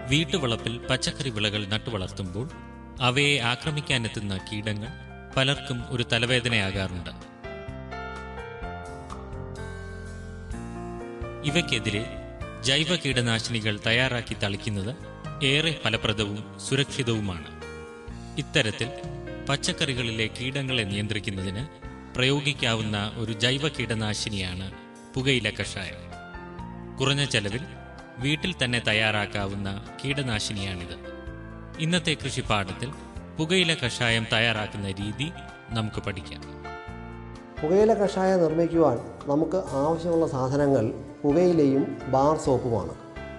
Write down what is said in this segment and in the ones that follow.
വീട്ടുവളപ്പിൽ പച്ചക്കറി വിളകൾ നട്ടുവളർത്തുമ്പോൾ അവയെ ആക്രമിക്കാനെത്തുന്ന കീടങ്ങൾ പലർക്കും ഒരു തലവേദനയാകാറുണ്ട് ഇവയ്ക്കെതിരെ ജൈവ കീടനാശിനികൾ തയ്യാറാക്കി തളിക്കുന്നത് ഏറെ ഫലപ്രദവും സുരക്ഷിതവുമാണ് ഇത്തരത്തിൽ പച്ചക്കറികളിലെ കീടങ്ങളെ നിയന്ത്രിക്കുന്നതിന് പ്രയോഗിക്കാവുന്ന ഒരു ജൈവ കീടനാശിനിയാണ് പുകയില കഷായം കുറഞ്ഞ ചെലവിൽ വീട്ടിൽ തന്നെ തയ്യാറാക്കാവുന്ന കീടനാശിനിയാണിത് ഇന്നത്തെ കൃഷിപ്പാഠത്തിൽ പുകയില കഷായം തയ്യാറാക്കുന്ന രീതി നമുക്ക് പഠിക്കാം പുകയില കഷായം നിർമ്മിക്കുവാൻ നമുക്ക് ആവശ്യമുള്ള സാധനങ്ങൾ പുകയിലയും ബാർ സോപ്പുമാണ്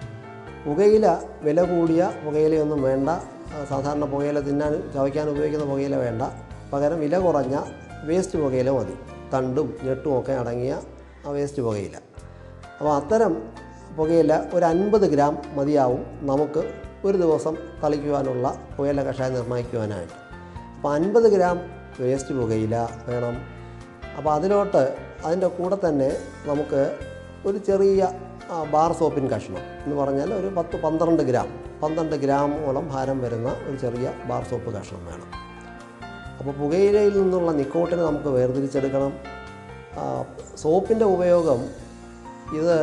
പുകയില വില കൂടിയ പുകയിലയൊന്നും വേണ്ട ആ, സാധാരണ പുകയില തിന്നാൻ ചവയ്ക്കാൻ ഉപയോഗിക്കുന്ന പുകയില വേണ്ട പകരം വില കുറഞ്ഞ വേസ്റ്റ് പുകയില മതി തണ്ടും ഞെട്ടും ഒക്കെ അടങ്ങിയ ആ വേസ്റ്റ് പുകയില അപ്പോൾ അത്തരം പുകയില ഒരു അൻപത് ഗ്രാം മതിയാവും നമുക്ക് ഒരു ദിവസം തളിക്കുവാനുള്ള പുകയില കഷായം നിർണ്ണയിക്കുവാനായിട്ട് അപ്പോൾ അൻപത് ഗ്രാം വേസ്റ്റ് പുകയില വേണം അപ്പോൾ അതിലോട്ട് അതിൻ്റെ കൂടെ തന്നെ നമുക്ക് ഒരു ചെറിയ ആ, ബാർ സോപ്പിൻ കഷ്ണം എന്ന് പറഞ്ഞാൽ ഒരു പത്ത് പന്ത്രണ്ട് ഗ്രാം പന്ത്രണ്ട് ഗ്രാമോളം ഭാരം വരുന്ന ഒരു ചെറിയ ബാർ സോപ്പ് കഷ്ണം വേണം അപ്പോൾ പുകയിലയിൽ നിന്നുള്ള നിക്കോട്ടിനെ നമുക്ക് വേർതിരിച്ചെടുക്കണം ആ, സോപ്പിൻ്റെ ഉപയോഗം ഇത്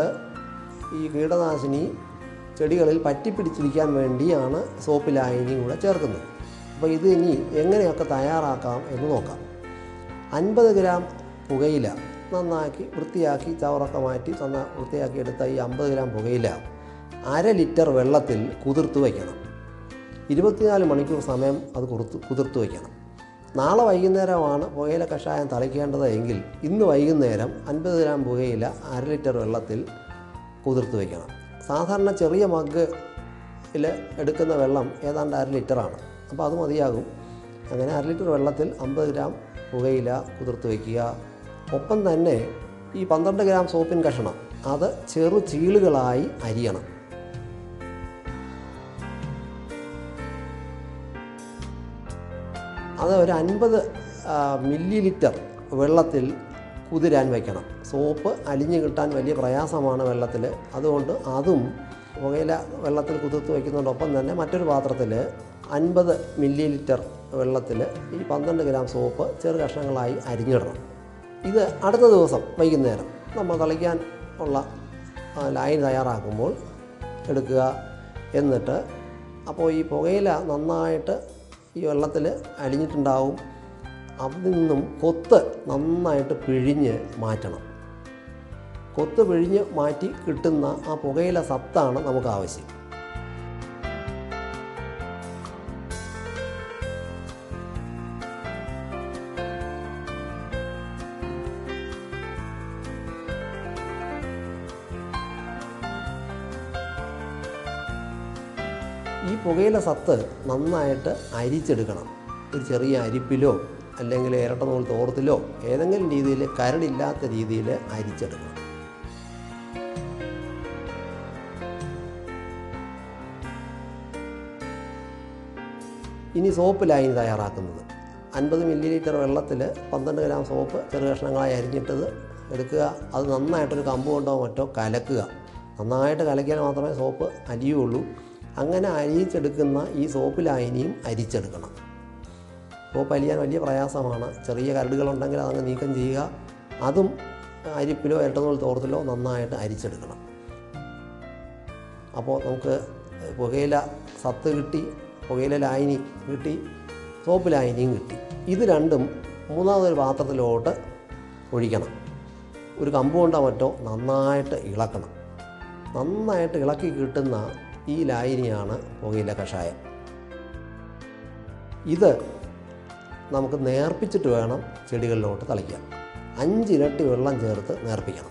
ഈ കീടനാശിനി ചെടികളിൽ പറ്റിപ്പിടിച്ചിരിക്കാൻ വേണ്ടിയാണ് സോപ്പ് ലായനിയും കൂടെ ചേർക്കുന്നത് അപ്പോൾ ഇത് ഇനി എങ്ങനെയൊക്കെ തയ്യാറാക്കാം എന്ന് നോക്കാം അൻപത് ഗ്രാം പുകയില നന്നാക്കി വൃത്തിയാക്കി ചവറൊക്കെ മാറ്റി നന്ന വൃത്തിയാക്കി എടുത്ത ഈ അമ്പത് ഗ്രാം പുകയില അര ലിറ്റർ വെള്ളത്തിൽ കുതിർത്ത് വയ്ക്കണം ഇരുപത്തിനാല് മണിക്കൂർ സമയം അത് കുറുത്ത് കുതിർത്ത് വയ്ക്കണം നാളെ വൈകുന്നേരമാണ് പുകയില കഷായം തളിക്കേണ്ടത് എങ്കിൽ ഇന്ന് വൈകുന്നേരം അൻപത് ഗ്രാം പുകയില അര ലിറ്റർ വെള്ളത്തിൽ കുതിർത്ത് വയ്ക്കണം സാധാരണ ചെറിയ മഗ്ഗിൽ എടുക്കുന്ന വെള്ളം ഏതാണ്ട് അര ലിറ്ററാണ് അപ്പോൾ അത് മതിയാകും അങ്ങനെ അര ലിറ്റർ വെള്ളത്തിൽ അമ്പത് ഗ്രാം പുകയില കുതിർത്ത് വയ്ക്കുക ഒപ്പം തന്നെ ഈ പന്ത്രണ്ട് ഗ്രാം സോപ്പിൻ കഷണം അത് ചെറു ചീളുകളായി അരിയണം അത് ഒരു അൻപത് മില്ലി ലിറ്റർ വെള്ളത്തിൽ കുതിരാൻ വയ്ക്കണം സോപ്പ് അലിഞ്ഞു കിട്ടാൻ വലിയ പ്രയാസമാണ് വെള്ളത്തിൽ അതുകൊണ്ട് അതും പുകയില വെള്ളത്തിൽ കുതിർത്ത് വയ്ക്കുന്നതോടൊപ്പം തന്നെ മറ്റൊരു പാത്രത്തിൽ അൻപത് മില്ലി ലിറ്റർ വെള്ളത്തിൽ ഈ പന്ത്രണ്ട് ഗ്രാം സോപ്പ് ചെറു കഷ്ണങ്ങളായി അരിഞ്ഞിടണം ഇത് അടുത്ത ദിവസം വൈകുന്നേരം നമ്മൾ തളിക്കാൻ ഉള്ള ആ, ലൈൻ തയ്യാറാക്കുമ്പോൾ എടുക്കുക എന്നിട്ട് അപ്പോൾ ഈ പുകയില നന്നായിട്ട് ഈ വെള്ളത്തിൽ അലിഞ്ഞിട്ടുണ്ടാവും അതിൽ നിന്നും കൊത്ത് നന്നായിട്ട് പിഴിഞ്ഞ് മാറ്റണം കൊത്ത് പിഴിഞ്ഞ് മാറ്റി കിട്ടുന്ന ആ പുകയില സത്താണ് നമുക്ക് ആവശ്യം ഈ പുകയില സത്ത് നന്നായിട്ട് അരിച്ചെടുക്കണം ഒരു ചെറിയ അരിപ്പിലോ അല്ലെങ്കിൽ ഇരട്ട നൂൽ തോർത്തിലോ ഏതെങ്കിലും രീതിയിൽ കരടില്ലാത്ത രീതിയിൽ അരിച്ചെടുക്കണം ഇനി സോപ്പ് ലൈൻ തയ്യാറാക്കുന്നത് അൻപത് മില്ലി ലിറ്റർ വെള്ളത്തിൽ പന്ത്രണ്ട് ഗ്രാം സോപ്പ് ചെറു കഷ്ണങ്ങളായി അരിഞ്ഞിട്ടത് എടുക്കുക അത് നന്നായിട്ടൊരു കമ്പ് കൊണ്ടോ മറ്റോ കലക്കുക നന്നായിട്ട് കലക്കിയാൽ മാത്രമേ സോപ്പ് അരിയുള്ളൂ അങ്ങനെ അരിയിച്ചെടുക്കുന്ന ഈ സോപ്പ് ലായനിയും അരിച്ചെടുക്കണം സോപ്പ് അലിയാൻ വലിയ പ്രയാസമാണ് ചെറിയ കരടുകളുണ്ടെങ്കിൽ അതങ്ങ് നീക്കം ചെയ്യുക അതും അരിപ്പിലോ ഇരട്ടനൂൽ തോർത്തിലോ നന്നായിട്ട് അരിച്ചെടുക്കണം അപ്പോൾ നമുക്ക് പുകയില സത്ത് കിട്ടി പുകയില ലായനി കിട്ടി സോപ്പ് ലായനിയും കിട്ടി ഇത് രണ്ടും മൂന്നാമതൊരു പാത്രത്തിലോട്ട് ഒഴിക്കണം ഒരു കമ്പ് കൊണ്ടോ മറ്റോ നന്നായിട്ട് ഇളക്കണം നന്നായിട്ട് ഇളക്കി കിട്ടുന്ന ഈ ലായനിയാണ് പുകയില കഷായം ഇത് നമുക്ക് നേർപ്പിച്ചിട്ട് വേണം ചെടികളിലോട്ട് തളിക്കാൻ അഞ്ചിരട്ടി വെള്ളം ചേർത്ത് നേർപ്പിക്കണം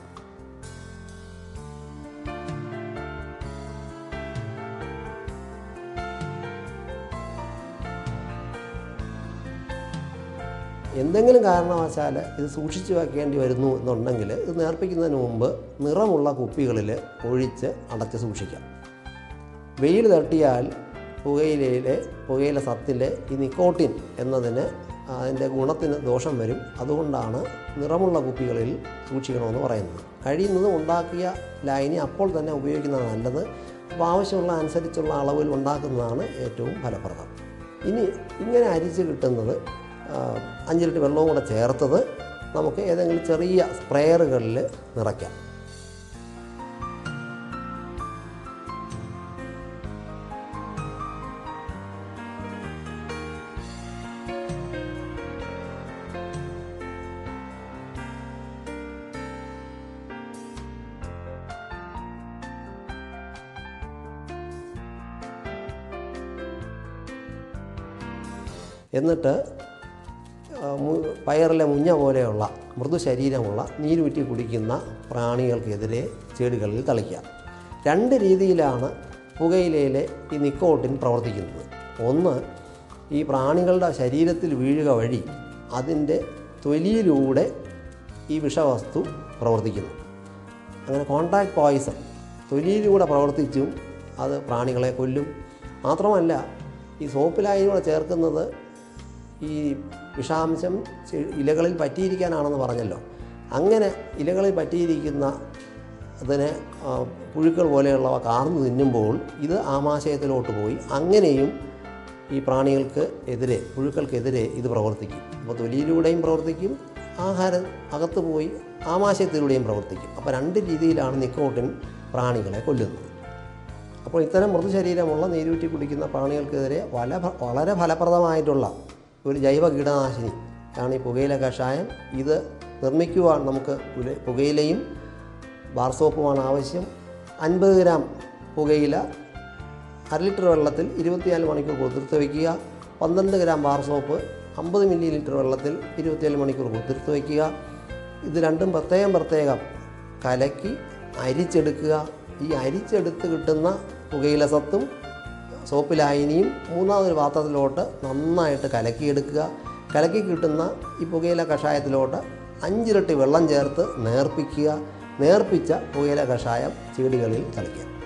എന്തെങ്കിലും കാരണവശാൽ ഇത് സൂക്ഷിച്ചു വെക്കേണ്ടി വരുന്നു എന്നുണ്ടെങ്കിൽ ഇത് നേർപ്പിക്കുന്നതിന് മുമ്പ് നിറമുള്ള കുപ്പികളിൽ ഒഴിച്ച് അടച്ച് സൂക്ഷിക്കാം വെയിൽ തട്ടിയാൽ പുകയിലയിലെ പുകയില സത്തിലെ ഈ നിക്കോട്ടിൻ എന്നതിന് അതിൻ്റെ ഗുണത്തിന് ദോഷം വരും അതുകൊണ്ടാണ് നിറമുള്ള കുപ്പികളിൽ സൂക്ഷിക്കണമെന്ന് പറയുന്നത് കഴിയുന്നതും ഉണ്ടാക്കിയ ലൈനി അപ്പോൾ തന്നെ ഉപയോഗിക്കുന്നതാണ് നല്ലത് അപ്പോൾ ആവശ്യമുള്ള അനുസരിച്ചുള്ള അളവിൽ ഉണ്ടാക്കുന്നതാണ് ഏറ്റവും ഫലപ്രദം ഇനി ഇങ്ങനെ അരിച്ച് കിട്ടുന്നത് ആ, അഞ്ച് ലിറ്റർ വെള്ളവും കൂടെ ചേർത്തത് നമുക്ക് ഏതെങ്കിലും ചെറിയ സ്പ്രെയറുകളിൽ നിറയ്ക്കാം എന്നിട്ട് ആ, മു- പയറിലെ മുഞ്ഞ പോലെയുള്ള മൃദു ശരീരമുള്ള നീരൂറ്റി കുടിക്കുന്ന പ്രാണികൾക്കെതിരെ ചെടികളിൽ തളിക്കാം രണ്ട് രീതിയിലാണ് പുകയിലയിലെ ഈ നിക്കോട്ടിൻ പ്രവർത്തിക്കുന്നത് ഒന്ന് ഈ പ്രാണികളുടെ ശരീരത്തിൽ വീഴുക വഴി അതിൻ്റെ തൊലിയിലൂടെ ഈ വിഷവസ്തു പ്രവർത്തിക്കുന്നു അങ്ങനെ കോൺടാക്ട് പോയിസൺ തൊലിയിലൂടെ പ്രവർത്തിച്ചും അത് പ്രാണികളെ കൊല്ലും മാത്രമല്ല ഈ സോപ്പിലായൂടെ ചേർക്കുന്നത് ഈ വിഷാംശം ചെ- ഇലകളിൽ പറ്റിയിരിക്കാനാണെന്ന് പറഞ്ഞല്ലോ അങ്ങനെ ഇലകളിൽ പറ്റിയിരിക്കുന്ന അതിനെ ആ, പുഴുക്കൾ പോലെയുള്ളവ കാർന്നു തിന്നുമ്പോൾ ഇത് ആമാശയത്തിലോട്ട് പോയി അങ്ങനെയും ഈ പ്രാണികൾക്ക് എതിരെ പുഴുക്കൾക്കെതിരെ ഇത് പ്രവർത്തിക്കും അപ്പോൾ തൊലിയിലൂടെയും പ്രവർത്തിക്കും ആഹാരം അകത്ത് പോയി ആമാശയത്തിലൂടെയും പ്രവർത്തിക്കും അപ്പോൾ രണ്ട് രീതിയിലാണ് നിക്കോട്ടിൻ പ്രാണികളെ കൊല്ലുന്നത് അപ്പോൾ ഇത്തരം മൃദുശരീരമുള്ള നീരൂറ്റി കുടിക്കുന്ന പ്രാണികൾക്കെതിരെ വല വളരെ ഫലപ്രദമായിട്ടുള്ള ഒരു ജൈവ കീടനാശിനി ആണ് ഈ പുകയില കഷായം ഇത് നിർമ്മിക്കുവാൻ നമുക്ക് പുല- പുകയിലയും ബാർ സോപ്പുമാണ് ആവശ്യം അൻപത് ഗ്രാം പുകയില അര ലിറ്റർ വെള്ളത്തിൽ ഇരുപത്തിനാല് മണിക്കൂർ കുതിർത്ത് വയ്ക്കുക പന്ത്രണ്ട് ഗ്രാം ബാർ സോപ്പ് അമ്പത് മില്ലി ലിറ്റർ വെള്ളത്തിൽ ഇരുപത്തിനാല് മണിക്കൂർ കുതിർത്ത് വയ്ക്കുക ഇത് രണ്ടും പ്രത്യേകം പ്രത്യേകം കലക്കി അരിച്ചെടുക്കുക ഈ അരിച്ചെടുത്ത് കിട്ടുന്ന പുകയില സത്തും സോപ്പ് ലായനിയും മൂന്നാമതൊരു പാത്രത്തിലോട്ട് നന്നായിട്ട് കലക്കിയെടുക്കുക കലക്കി കിട്ടുന്ന ഈ പുകയില കഷായത്തിലോട്ട് അഞ്ചിരട്ടി വെള്ളം ചേർത്ത് നേർപ്പിക്കുക നേർപ്പിച്ച പുകയില കഷായം ചെടികളിൽ തളിക്കുക